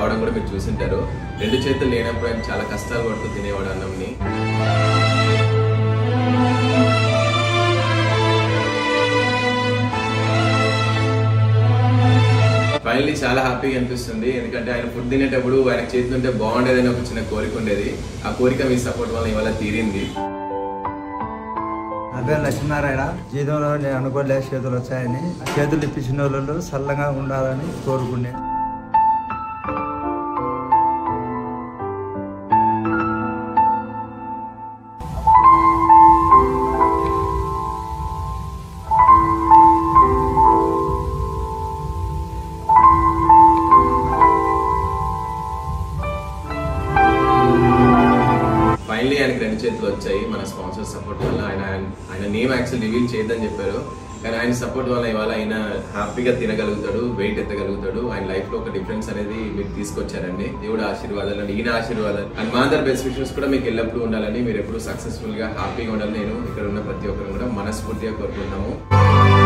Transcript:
రావడం కూడా మీరు చూసింటారు రెండు చేతులు లేనప్పుడు ఆయన చాలా కష్టాలు పడుతూ తినేవాడు అన్నంని ఫైనల్లీ చాలా హ్యాపీగా అనిపిస్తుంది ఎందుకంటే ఆయన ఫుడ్ తినేటప్పుడు ఆయన చేతుంటే బాగుండేదని ఒక చిన్న కోరిక ఉండేది ఆ కోరిక మీ సపోర్ట్ వల్ల ఇవాళ తీరింది నా పేరు లక్ష్మీనారాయణ జీవితంలో నేను అనుకోలే చేతులు వచ్చాయని ఆ చేతులు ఇప్పించిన వాళ్ళు చల్లగా ఉండాలని కోరుకునే ఫైనలీ ఆయనకి రెండు చేతులు వచ్చాయి మన స్పాన్సర్ సపోర్ట్ వల్ల ఆయన ఆయన నేమ్ యాక్చువల్ రివీల్ చేయొద్దని చెప్పారు కానీ ఆయన సపోర్ట్ వల్ల ఇవాళ ఆయన హ్యాపీగా తినగలుగుతాడు వెయిట్ ఎత్తగలుగుతాడు ఆయన లైఫ్ లో ఒక డిఫరెన్స్ అనేది మీరు తీసుకొచ్చారండి దేవుడు ఆశీర్వాదాలు అండి ఈయన ఆశీర్వాదాలు అండ్ మా అందరి బెస్ట్ విషయస్ కూడా మీకు ఎల్లప్పుడూ ఉండాలని మీరు ఎప్పుడు సక్సెస్ఫుల్ గా హ్యాపీగా ఉండాలని నేను ఇక్కడ ఉన్న ప్రతి ఒక్కరు కూడా మనస్ఫూర్తిగా కోరుకుంటున్నాము